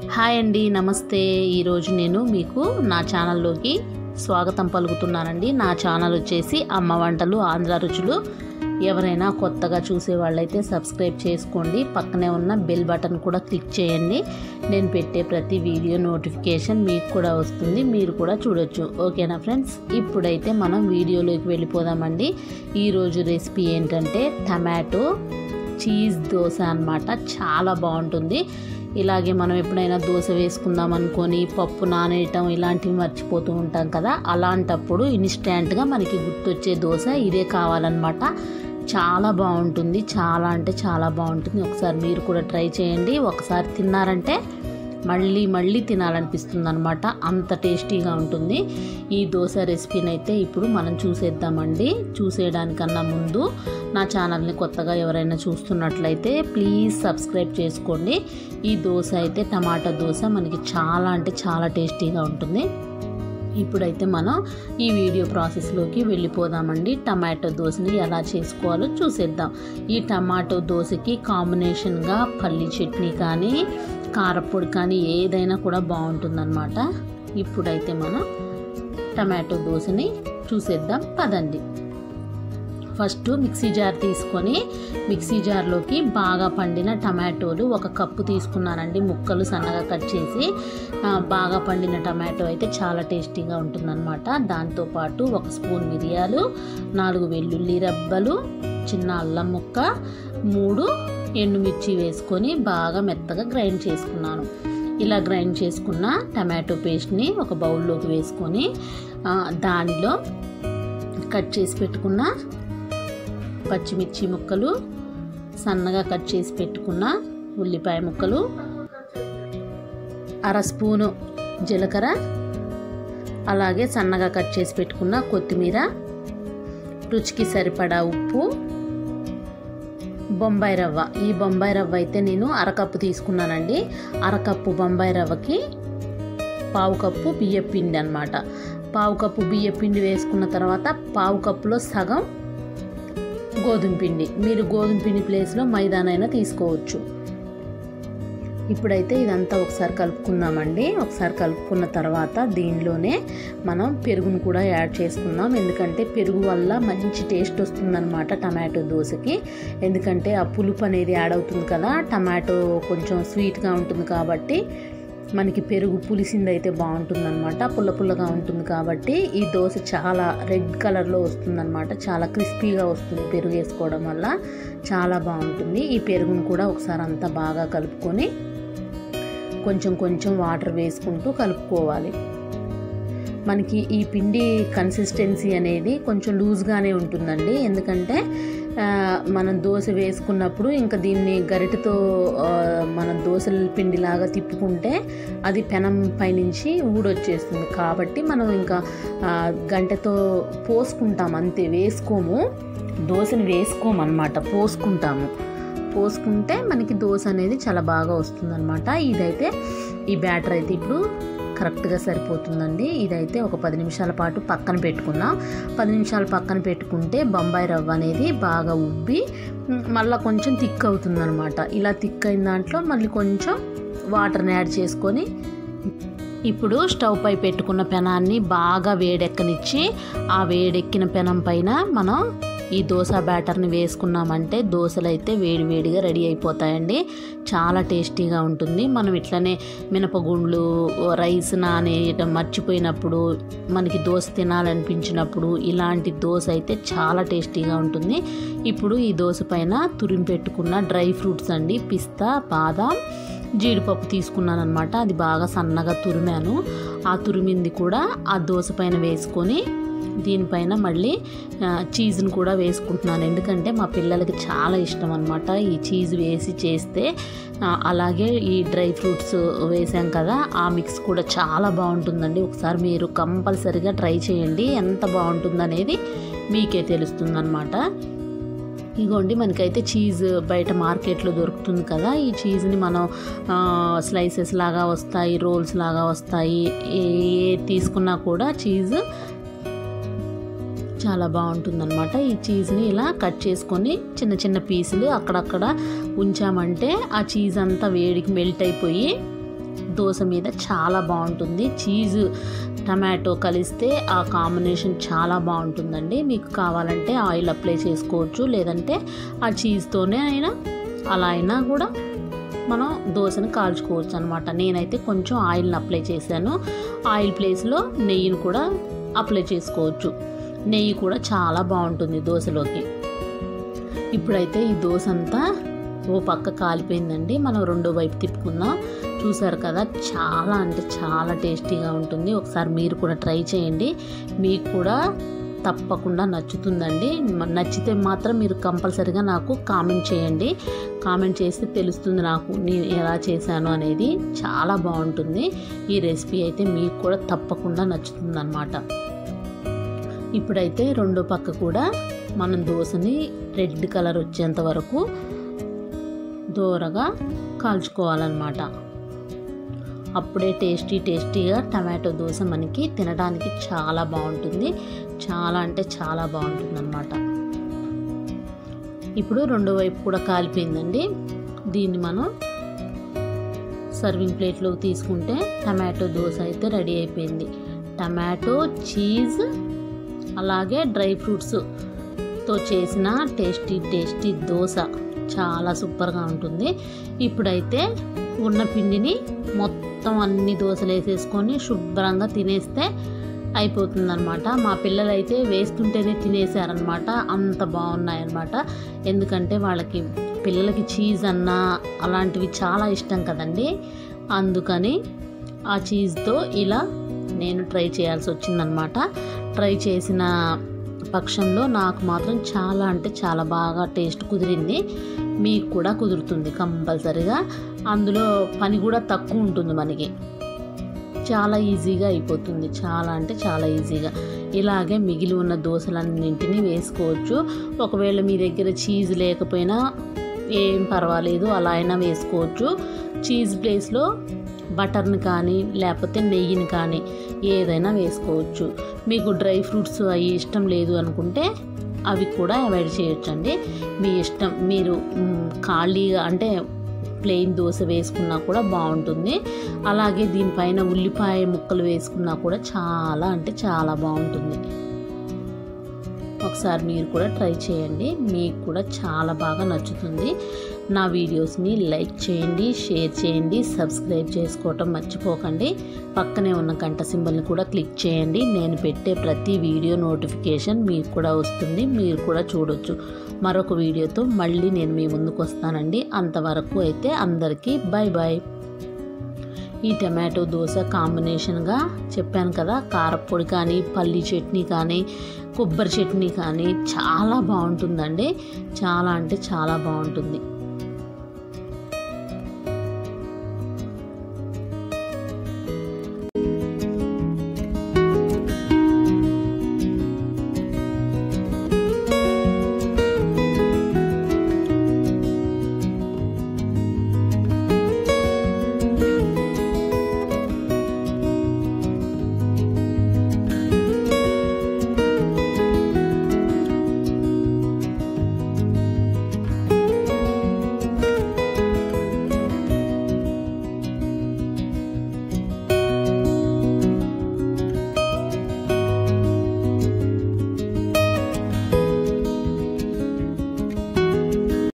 hi అండి నమస్తే ఈరోజు నేను మీకు నా ఛానల్లోకి స్వాగతం పలుకుతున్నానండి నా ఛానల్ వచ్చేసి అమ్మ వంటలు ఆంధ్ర రుచులు ఎవరైనా కొత్తగా చూసే వాళ్ళైతే సబ్స్క్రైబ్ చేసుకోండి పక్కనే ఉన్న బెల్ బటన్ కూడా క్లిక్ చేయండి నేను పెట్టే ప్రతి వీడియో నోటిఫికేషన్ మీకు కూడా వస్తుంది మీరు కూడా చూడొచ్చు ఓకేనా ఫ్రెండ్స్ ఇప్పుడైతే మనం వీడియోలోకి వెళ్ళిపోదామండి ఈరోజు రెసిపీ ఏంటంటే టమాటో చీజ్ దోశ అన్నమాట చాలా బాగుంటుంది ఇలాగే మనం ఎప్పుడైనా దోశ వేసుకుందాం అనుకొని పప్పు నానేయటం ఇలాంటివి మర్చిపోతూ ఉంటాం కదా అలాంటప్పుడు ఇన్స్టెంట్గా మనకి గుర్తొచ్చే దోశ ఇదే కావాలన్నమాట చాలా బాగుంటుంది చాలా అంటే చాలా బాగుంటుంది ఒకసారి మీరు కూడా ట్రై చేయండి ఒకసారి తిన్నారంటే మళ్ళీ మళ్ళీ తినాలనిపిస్తుంది అనమాట అంత టేస్టీగా ఉంటుంది ఈ దోశ రెసిపీని అయితే ఇప్పుడు మనం చూసేద్దామండి చూసేయడానికన్నా ముందు నా ఛానల్ని కొత్తగా ఎవరైనా చూస్తున్నట్లయితే ప్లీజ్ సబ్స్క్రైబ్ చేసుకోండి ఈ దోశ అయితే టమాటా దోశ మనకి చాలా అంటే చాలా టేస్టీగా ఉంటుంది ఇప్పుడైతే మనం ఈ వీడియో ప్రాసెస్లోకి వెళ్ళిపోదామండి టమాటో దోశని ఎలా చేసుకోవాలో చూసేద్దాం ఈ టమాటో దోశకి కాంబినేషన్గా పల్లి చట్నీ కానీ కారపొడి కానీ ఏదైనా కూడా బాగుంటుందన్నమాట ఇప్పుడైతే మనం టమాటో దోశని చూసేద్దాం పదండి ఫస్ట్ మిక్సీ జార్ తీసుకొని మిక్సీ జార్లోకి బాగా పండిన టమాటోలు ఒక కప్పు తీసుకున్నానండి ముక్కలు సన్నగా కట్ చేసి బాగా పండిన టమాటో అయితే చాలా టేస్టీగా ఉంటుందన్నమాట దాంతోపాటు ఒక స్పూన్ మిరియాలు నాలుగు వెల్లుల్లి రెబ్బలు చిన్న అల్లం ముక్క మూడు ఎండుమిర్చి వేసుకొని బాగా మెత్తగా గ్రైండ్ చేసుకున్నాను ఇలా గ్రైండ్ చేసుకున్న టమాటో పేస్ట్ని ఒక బౌల్లోకి వేసుకొని దానిలో కట్ చేసి పెట్టుకున్న పచ్చిమిర్చి ముక్కలు సన్నగా కట్ చేసి పెట్టుకున్న ఉల్లిపాయ ముక్కలు అర స్పూను జీలకర్ర అలాగే సన్నగా కట్ చేసి పెట్టుకున్న కొత్తిమీర రుచికి సరిపడా ఉప్పు బొంబాయి రవ్వ ఈ బొంబాయి రవ్వ అయితే నేను అరకప్పు తీసుకున్నానండి అరకప్పు బొంబాయి రవ్వకి పావు కప్పు బియ్య పిండి అనమాట పావు కప్పు బియ్య పిండి వేసుకున్న తర్వాత పావు కప్పులో సగం గోధుమ పిండి మీరు గోధుమ పిండి ప్లేస్లో మైదానైనా తీసుకోవచ్చు ఇప్పుడైతే ఇదంతా ఒకసారి కలుపుకుందామండి ఒకసారి కలుపుకున్న తర్వాత దీనిలోనే మనం పెరుగును కూడా యాడ్ చేసుకుందాం ఎందుకంటే పెరుగు వల్ల మంచి టేస్ట్ వస్తుందన్నమాట టమాటో దోశకి ఎందుకంటే ఆ పులుపు అనేది యాడ్ అవుతుంది కదా టమాటో కొంచెం స్వీట్గా ఉంటుంది కాబట్టి మనకి పెరుగు పులిసింది అయితే బాగుంటుందన్నమాట పుల్ల పుల్లగా ఉంటుంది కాబట్టి ఈ దోశ చాలా రెడ్ కలర్లో వస్తుందన్నమాట చాలా క్రిస్పీగా వస్తుంది పెరుగు వేసుకోవడం వల్ల చాలా బాగుంటుంది ఈ పెరుగును కూడా ఒకసారి అంతా బాగా కలుపుకొని కొంచెం కొంచెం వాటర్ వేసుకుంటూ కలుపుకోవాలి మనకి ఈ పిండి కన్సిస్టెన్సీ అనేది కొంచెం లూజ్గానే ఉంటుందండి ఎందుకంటే మనం దోశ వేసుకున్నప్పుడు ఇంకా దీన్ని గరిటతో మనం దోశల పిండిలాగా తిప్పుకుంటే అది పెనం పైనుంచి ఊడొచ్చేస్తుంది కాబట్టి మనం ఇంకా గంటతో పోసుకుంటాం అంతే వేసుకోము దోశని వేసుకోమన్నమాట పోసుకుంటాము పోసుకుంటే మనకి దోశ అనేది చాలా బాగా వస్తుందన్నమాట ఇదైతే ఈ బ్యాటర్ అయితే ఇప్పుడు కరెక్ట్గా సరిపోతుందండి ఇదైతే ఒక పది నిమిషాల పాటు పక్కన పెట్టుకున్నాం పది నిమిషాలు పక్కన పెట్టుకుంటే బొంబాయి రవ్వ అనేది బాగా ఉబ్బి మళ్ళీ కొంచెం థిక్ అవుతుందన్నమాట ఇలా థిక్ అయిన దాంట్లో మళ్ళీ కొంచెం వాటర్ని యాడ్ చేసుకొని ఇప్పుడు స్టవ్ పై పెట్టుకున్న పెనాన్ని బాగా వేడెక్కనిచ్చి ఆ వేడెక్కిన పెనం పైన మనం ఈ దోశ బ్యాటర్ని వేసుకున్నామంటే దోశలు అయితే వేడి వేడిగా రెడీ అయిపోతాయండి చాలా టేస్టీగా ఉంటుంది మనం ఇట్లనే మినపగుండ్లు రైస్ నానేయటం మర్చిపోయినప్పుడు మనకి దోశ తినాలనిపించినప్పుడు ఇలాంటి దోశ అయితే చాలా టేస్టీగా ఉంటుంది ఇప్పుడు ఈ దోశ పైన తురిమి పెట్టుకున్న డ్రై ఫ్రూట్స్ అండి పిస్తా బాదాం జీడిపప్పు తీసుకున్నాను అనమాట అది బాగా సన్నగా తురిమాను ఆ తురిమింది కూడా ఆ దోశ పైన వేసుకొని దీనిపైన మళ్ళీ చీజ్ని కూడా వేసుకుంటున్నాను ఎందుకంటే మా పిల్లలకి చాలా ఇష్టం అనమాట ఈ చీజ్ వేసి చేస్తే అలాగే ఈ డ్రై ఫ్రూట్స్ వేసాం కదా ఆ మిక్స్ కూడా చాలా బాగుంటుందండి ఒకసారి మీరు కంపల్సరిగా ట్రై చేయండి ఎంత బాగుంటుందనేది మీకే తెలుస్తుందన్నమాట ఇగోండి మనకైతే చీజ్ బయట మార్కెట్లో దొరుకుతుంది కదా ఈ చీజ్ని మనం స్లైసెస్ లాగా వస్తాయి రోల్స్ లాగా వస్తాయి ఏ తీసుకున్నా కూడా చీజ్ చాలా బాగుంటుందన్నమాట ఈ చీజ్ని ఇలా కట్ చేసుకొని చిన్న చిన్న పీసులు అక్కడక్కడ ఉంచామంటే ఆ చీజ్ అంతా వేడికి మెల్ట్ అయిపోయి దోశ మీద చాలా బాగుంటుంది చీజ్ టమాటో కలిస్తే ఆ కాంబినేషన్ చాలా బాగుంటుందండి మీకు కావాలంటే ఆయిల్ అప్లై చేసుకోవచ్చు లేదంటే ఆ చీజ్తోనే అయినా అలా అయినా కూడా మనం దోశని కాల్చుకోవచ్చు అనమాట నేనైతే కొంచెం ఆయిల్ని అప్లై చేశాను ఆయిల్ ప్లేస్లో నెయ్యిని కూడా అప్లై చేసుకోవచ్చు నెయ్యి కూడా చాలా బాగుంటుంది దోశలోకి ఇప్పుడైతే ఈ దోశ అంతా ఓ పక్క కాలిపోయిందండి మనం రెండో వైపు తిప్పుకుందాం చూసారు కదా చాలా అంటే చాలా టేస్టీగా ఉంటుంది ఒకసారి మీరు కూడా ట్రై చేయండి మీకు కూడా తప్పకుండా నచ్చుతుందండి మ- నచ్చితే మాత్రం మీరు కంపల్సరీగా నాకు కామెంట్ చేయండి కామెంట్ చేస్తే తెలుస్తుంది నాకు నేను ఎలా చేశాను అనేది చాలా బాగుంటుంది ఈ రెసిపీ అయితే మీకు కూడా తప్పకుండా నచ్చుతుందన్నమాట ఇప్పుడైతే రెండో పక్క కూడా మనం దోశని రెడ్ కలర్ వచ్చేంత వరకు దూరగా కాల్చుకోవాలన్నమాట అప్పుడే టేస్టీ టేస్టీగా టమాటో దోశ మనకి తినడానికి చాలా బాగుంటుంది చాలా అంటే చాలా బాగుంటుంది అనమాట ఇప్పుడు రెండో వైపు కూడా కాలిపోయిందండి దీన్ని మనం సర్వింగ్ ప్లేట్లోకి తీసుకుంటే టమాటో దోశ అయితే రెడీ అయిపోయింది టమాటో చీజ్ అలాగే డ్రై ఫ్రూట్స్తో చేసిన టేస్టీ టేస్టీ దోశ చాలా సూపర్గా ఉంటుంది ఇప్పుడైతే ఉన్న పిండిని మొత్తం అన్ని దోశలు వేసేసుకొని శుభ్రంగా తినేస్తే అయిపోతుందన్నమాట మా పిల్లలు అయితే వేస్తుంటేనే తినేసారనమాట అంత బాగున్నాయన్నమాట ఎందుకంటే వాళ్ళకి పిల్లలకి చీజ్ అన్న అలాంటివి చాలా ఇష్టం కదండి అందుకని ఆ చీజ్తో ఇలా నేను ట్రై చేయాల్సి వచ్చిందనమాట ట్రై చేసిన పక్షంలో నాకు మాత్రం చాలా అంటే చాలా బాగా టేస్ట్ కుదిరింది మీకు కూడా కుదురుతుంది కంపల్సరిగా అందులో పని కూడా తక్కువ ఉంటుంది మనకి చాలా ఈజీగా అయిపోతుంది చాలా అంటే చాలా ఈజీగా ఇలాగే మిగిలి ఉన్న దోశలన్నింటినీ వేసుకోవచ్చు ఒకవేళ మీ దగ్గర చీజ్ లేకపోయినా ఏం పర్వాలేదు అలా అయినా వేసుకోవచ్చు చీజ్ ప్లేస్లో బటర్ని కానీ లేకపోతే నెయ్యిని కానీ ఏదైనా వేసుకోవచ్చు మీకు డ్రై ఫ్రూట్స్ అవి ఇష్టం లేదు అనుకుంటే అవి కూడా అవాయిడ్ చేయొచ్చండి మీ ఇష్టం మీరు మ్, ఖాళీగా అంటే ప్లెయిన్ దోశ వేసుకున్నా కూడా బాగుంటుంది అలాగే దీనిపైన ఉల్లిపాయ ముక్కలు వేసుకున్నా కూడా చాలా అంటే చాలా బాగుంటుంది ఒకసారి మీరు కూడా ట్రై చేయండి మీకు కూడా చాలా బాగా నచ్చుతుంది నా వీడియోస్ని లైక్ చేయండి షేర్ చేయండి సబ్స్క్రైబ్ చేసుకోవటం మర్చిపోకండి పక్కనే ఉన్న గంట సింబల్ని కూడా క్లిక్ చేయండి నేను పెట్టే ప్రతి వీడియో నోటిఫికేషన్ మీకు కూడా వస్తుంది మీరు కూడా చూడొచ్చు మరొక వీడియోతో మళ్ళీ నేను మీ ముందుకు వస్తానండి అంతవరకు అయితే అందరికీ బాయ్ బాయ్ ఈ టమాటో దోశ కాంబినేషన్గా చెప్పాను కదా కారపొడి కానీ పల్లి చట్నీ కానీ కొబ్బరి చట్నీ కానీ చాలా బాగుంటుందండి చాలా అంటే చాలా బాగుంటుంది